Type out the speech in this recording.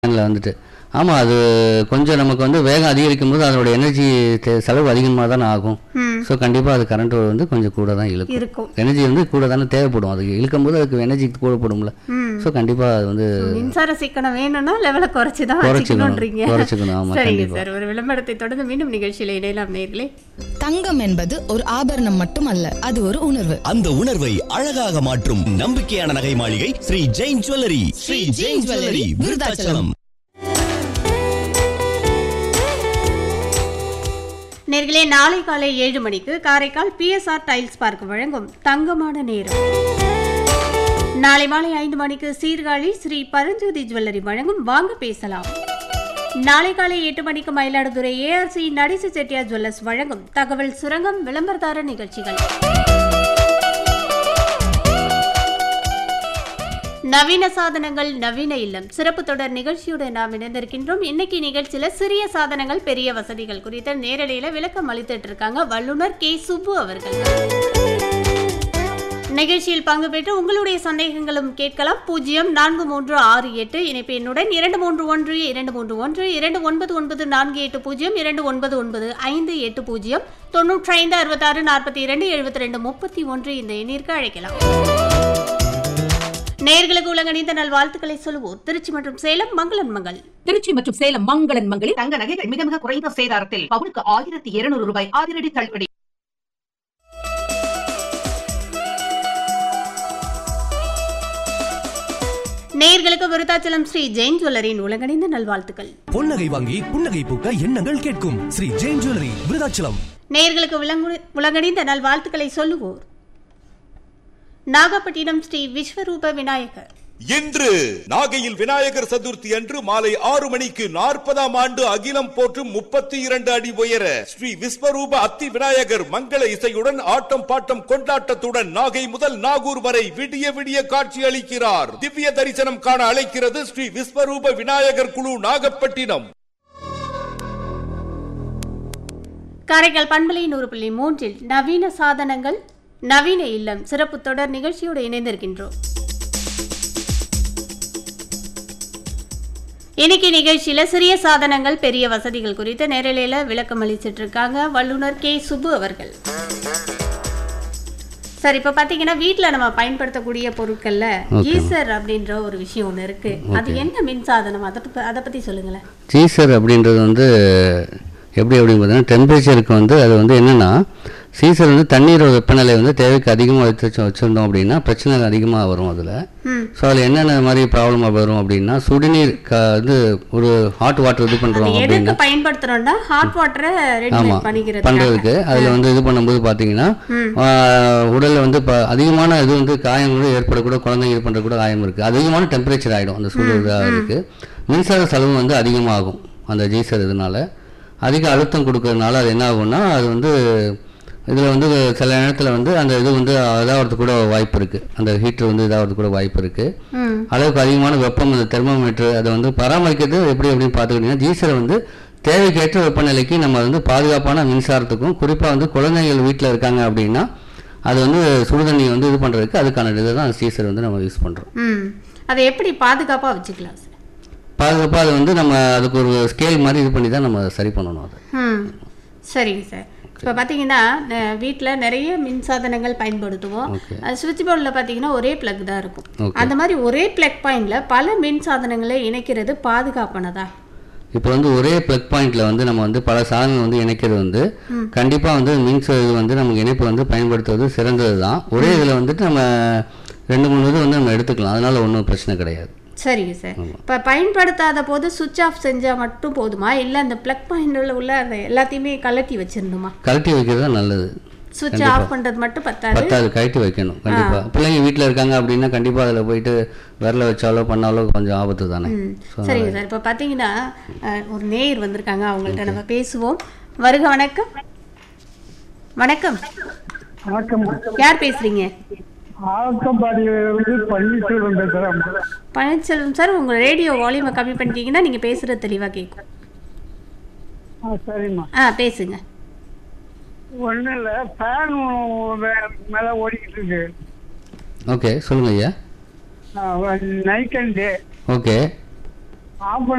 ஃபேனில் வந்துட்டு ஆமாம் அது கொஞ்சம் நமக்கு வந்து வேகம் அதிகரிக்கும் போது அதோட எனர்ஜி செலவு அதிகமாக தானே ஆகும் ம் ஸோ கண்டிப்பாக அது கரண்ட் வந்து கொஞ்சம் கூட தான் இழுக்கும் இருக்கும் எனர்ஜி வந்து கூட தானே தேவைப்படும் அது இழுக்கும் போது அதுக்கு எனர்ஜி கூடப்படும்ல ம் ஸோ கண்டிப்பாக அது வந்து மின்சார சிக்கனம் வேணும்னா லெவலை குறைச்சி தான் குறைச்சிக்கணும். வச்சுக்கணுன்றீங்க குறைச்சிக்கணும், ஆமா, சரிங்க கண்டிப்பா. சார் ஒரு விளம்பரத்தை தொடர்ந்து மீண்டும் நிகழ்ச்சியில் இடையலாம் நேர்களே தங்கம் என்பது ஒரு ஆபரணம் மட்டுமல்ல அது ஒரு உணர்வு அந்த உணர்வை அழகாக மாற்றும் நம்பிக்கையான நகை மாளிகை ஸ்ரீ ஜெயின் ஜுவல்லரி ஸ்ரீ ஜெயின் ஜுவல்லரி விருதாச்சலம் நேர்களே நாளை காலை ஏழு மணிக்கு காரைக்கால் பிஎஸ்ஆர் டைல்ஸ் பார்க் வழங்கும் தங்கமான நேரம் நாளை மாலை ஐந்து மணிக்கு சீர்காழி ஸ்ரீ பரஞ்சோதி ஜுவல்லரி வழங்கும் வாங்க பேசலாம் நாளை காலை எட்டு மணிக்கு மயிலாடுதுறை ஏஆர்சி நடேச செட்டியார் ஜுவல்லர்ஸ் வழங்கும் தகவல் சுரங்கம் விளம்பரதார நிகழ்ச்சிகள் நவீன சாதனங்கள் நவீன இல்லம் சிறப்பு தொடர் நிகழ்ச்சியுடன் நாம் இணைந்திருக்கின்றோம் இன்னைக்கு நிகழ்ச்சியில சிறிய சாதனங்கள் பெரிய வசதிகள் குறித்த நேரடியில விளக்கம் அளித்துட்டு இருக்காங்க வல்லுனர் கே சுப்பு அவர்கள் நிகழ்ச்சியில் பங்கு பெற்று உங்களுடைய சந்தேகங்களும் கேட்கலாம் பூஜ்ஜியம் நான்கு மூன்று ஆறு எட்டு இணைப்பு எண்ணுடன் இரண்டு மூன்று ஒன்று இரண்டு மூன்று ஒன்று இரண்டு ஒன்பது ஒன்பது நான்கு எட்டு பூஜ்ஜியம் இரண்டு ஒன்பது ஒன்பது ஐந்து எட்டு பூஜ்ஜியம் தொண்ணூற்றி ஐந்து அறுபத்தாறு நாற்பத்தி இரண்டு எழுபத்தி ரெண்டு முப்பத்தி ஒன்று இந்த எண்ணிற்கு அழைக்கலாம் நேர்களுக்கு உலகணிந்த நல்வாழ்த்துக்களை சொல்லுவோம் திருச்சி மற்றும் சேலம் மங்களன் மங்கள் திருச்சி மற்றும் சேலம் மங்களன் மங்களில் தங்க நகைகள் மிக மிக குறைந்த சேதாரத்தில் பவுனுக்கு ஆயிரத்தி இருநூறு ரூபாய் அதிரடி தள்ளுபடி நேர்களுக்கு விருத்தாச்சலம் ஸ்ரீ ஜெயின் ஜுவல்லரின் உலகணிந்த நல்வாழ்த்துக்கள் பொன்னகை வாங்கி புன்னகை பூக்க எண்ணங்கள் கேட்கும் ஸ்ரீ ஜெயின் ஜுவல்லரி விருதாச்சலம் நேர்களுக்கு விளங்கு- உலகணிந்த நல்வாழ்த்துக்களை சொல்லுவோர் நாகப்பட்டினம் ஸ்ரீ விஸ்வரூப விநாயகர் இன்று நாகையில் விநாயகர் சதுர்த்தி அன்று மாலை ஆறு மணிக்கு நாற்பதாம் ஆண்டு அகிலம் போற்றும் முப்பத்தி இரண்டு அடி உயர ஸ்ரீ விஸ்வரூப அத்தி விநாயகர் மங்கள இசையுடன் ஆட்டம் பாட்டம் கொண்டாட்டத்துடன் நாகை முதல் நாகூர் வரை விடிய விடிய காட்சி அளிக்கிறார் திவ்ய தரிசனம் காண அழைக்கிறது ஸ்ரீ விஸ்வரூப விநாயகர் குழு நாகப்பட்டினம் காரைக்கால் பண்பலை நூறு புள்ளி மூன்றில் நவீன சாதனங்கள் நவீன இல்லம் சிறப்பு தொடர் நிகழ்ச்சியோடு இணைந்திருக்கின்றோம் இன்னைக்கு நிகழ்ச்சியில சிறிய சாதனங்கள் பெரிய வசதிகள் குறித்து நேரலையில விளக்கம் அளிச்சிட்டு இருக்காங்க வல்லுனர் கே சுப்பு அவர்கள் சார் இப்ப பாத்தீங்கன்னா வீட்ல நம்ம பயன்படுத்தக்கூடிய பொருட்கள்ல கீசர் அப்படின்ற ஒரு விஷயம் ஒண்ணு இருக்கு அது என்ன மின் சாதனம் அதை பத்தி அதை பத்தி சொல்லுங்களேன் சீசர் அப்படின்றது வந்து எப்படி அப்படின்னு பார்த்தீங்கன்னா டெம்பரேச்சருக்கு வந்து அது வந்து என்னென்னா சீசர் வந்து தண்ணீரோட வெப்பநிலை வந்து தேவைக்கு அதிகமாக வச்சு வச்சுருந்தோம் அப்படின்னா பிரச்சனைகள் அதிகமாக வரும் அதில் ம் ஸோ அதில் என்னென்ன மாதிரி ப்ராப்ளம் வரும் அப்படின்னா சுடுநீர் க இது ஒரு ஹாட் வாட்டர் இது பண்ணுறோம் எதுக்கு அப்படின்னா பயன்படுத்துறோம்னா ஹாட் வாட்டரை ரெடி ஆமாம் பண்ணிக்கிறது பண்ணுறதுக்கு அதில் வந்து இது பண்ணும்போது பார்த்தீங்கன்னா உடலில் வந்து இப்போ அதிகமான இது வந்து காயம் கூட ஏற்படக்கூட குழந்தைங்க இது பண்ணுற கூட காயம் இருக்குது அதிகமான டெம்பரேச்சர் ஆகிடும் அந்த சூடு இதாக இருக்குது மின்சார செலவு வந்து அதிகமாகும் அந்த ஜீசர் இதனால அதிக அழுத்தம் கொடுக்கறதுனால அது என்ன ஆகும்னா அது வந்து இதில் வந்து சில நேரத்தில் வந்து அந்த இது வந்து இதாகிறது கூட வாய்ப்பு இருக்குது அந்த ஹீட்டர் வந்து இதாகிறது கூட வாய்ப்பு இருக்குது ம் அளவுக்கு அதிகமான வெப்பம் அந்த தெர்மோமீட்டர் அதை வந்து பராமரிக்கிறது எப்படி அப்படின்னு பார்த்துக்கிட்டிங்கன்னா ஜீசரை வந்து தேவைக்கேற்ற வெப்பநிலைக்கு நம்ம வந்து பாதுகாப்பான மின்சாரத்துக்கும் குறிப்பாக வந்து குழந்தைகள் வீட்டில் இருக்காங்க அப்படின்னா அது வந்து சுடுதண்ணி வந்து இது பண்ணுறதுக்கு அதுக்கான இதை தான் ஜீசர் வந்து நம்ம யூஸ் பண்ணுறோம் ம் அதை எப்படி பாதுகாப்பாக வச்சுக்கலாம் சார் பாதுகாப்பாக அது வந்து நம்ம அதுக்கு ஒரு ஸ்கேல் மாதிரி இது பண்ணி தான் நம்ம சரி பண்ணணும் அது ம் சரிங்க சார் இப்போ பார்த்தீங்கன்னா வீட்டில் நிறைய மின் சாதனங்கள் பயன்படுத்துவோம் Okay. சுவிட்ச் போர்டில் பார்த்தீங்கன்னா ஒரே பிளக் தான் இருக்கும் Okay. அந்த மாதிரி ஒரே பிளக் பாயிண்டில் பல மின் சாதனங்களை இணைக்கிறது பாதுகாப்பானதா இப்போ வந்து ஒரே ப்ளக் பாயிண்ட்ல வந்து நம்ம வந்து பல சாதனங்கள் வந்து இணைக்கிறது வந்து கண்டிப்பாக வந்து மின்ச இது வந்து நமக்கு இணைப்பு வந்து பயன்படுத்துவது சிறந்தது தான் ஒரே இதில் வந்துட்டு நம்ம ரெண்டு மூணு இது வந்து நம்ம எடுத்துக்கலாம் அதனால ஒன்றும் பிரச்சனை கிடையாது சரிங்க சார் இப்போ பயன்படுத்தாத போது சுவிட்ச் ஆஃப் செஞ்சால் மட்டும் போதுமா இல்லை அந்த பிளக் பாயிண்டில் உள்ள அந்த எல்லாத்தையுமே கலட்டி வச்சிடணுமா கழட்டி வைக்கிறது தான் நல்லது சுவிட்ச் ஆஃப் பண்ணுறது மட்டும் பத்தாது பத்தாவது கழட்டி வைக்கணும் கண்டிப்பாக பிள்ளைங்க வீட்டில் இருக்காங்க அப்படின்னா கண்டிப்பாக அதில் போயிட்டு விரல வச்சாலோ பண்ணாலோ கொஞ்சம் ஆபத்து தானே ம் சரிங்க சார் இப்போ பார்த்தீங்கன்னா அஹ், ஒரு நேயர் வந்திருக்காங்க அவங்கள்ட்ட நம்ம பேசுவோம் வருக வணக்கம் வணக்கம் வணக்கம் யார் பேசுறீங்க ஆக்கம்பாடியிலிருந்து பன்னீர்செல்வம் பேசுறேன் பழனிச்செல்வம் சார் உங்க ரேடியோ வால்யூமை கம்மி பண்ணிட்டீங்கன்னா நீங்க பேசுறது தெளிவா கேட்கும் ஆ சரிம்மா ஆ பேசுங்க ஒன்றும் இல்லை ஃபேன் மேலே ஓடிக்கிட்டு இருக்கு ஓகே சொல்லுங்க ஐயா night and day okay of